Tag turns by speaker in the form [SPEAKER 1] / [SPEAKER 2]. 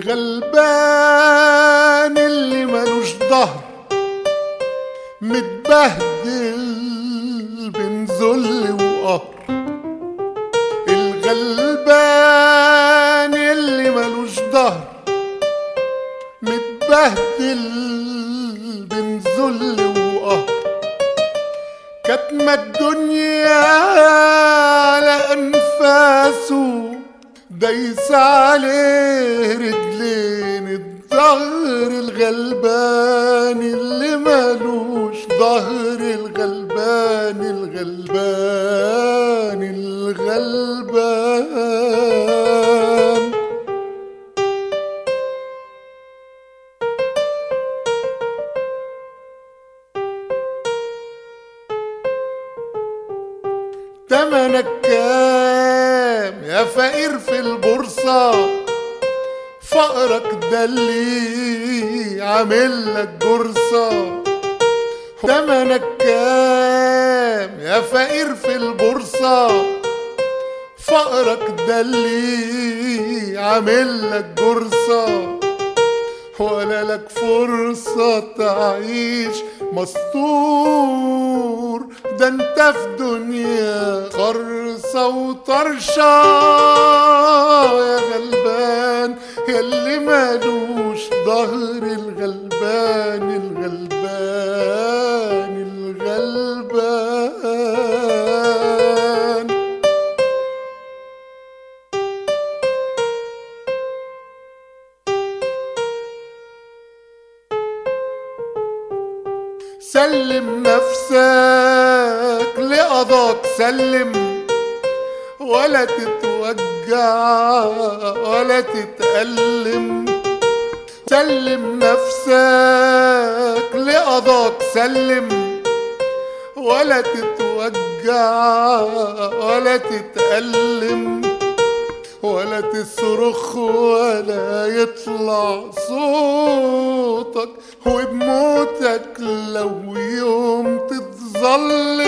[SPEAKER 1] الغلبان اللي ملوش ظهر متبهدل بين ذل وقهر الغلبان اللي ملوش ظهر متبهدل بين ذل وقهر كتمة الدنيا على أنفاسه دايس عليه رجلين الظهر الغلبان اللي مالوش ظهر الغلبان الغلبان الغلبان تمنك كام يا فقير في البورصة فقرك ده اللي عامل لك جرصة تمنك كام يا فقير في البورصة فقرك ده اللي عامل لك جرصة ولا لك فرصة تعيش مستور ده انت في دنيا خرصة وطرشة يا غلبان ياللي مالوش ظهر الغلبان الغلبان الغلبان سلم نفسك لقضاك سلم ولا تتوجع ولا تتألم سلم نفسك لقضاك سلم ولا تتوجع ولا تتألم ولا تصرخ ولا يطلع صوتك وبموتك لو يوم تتظلم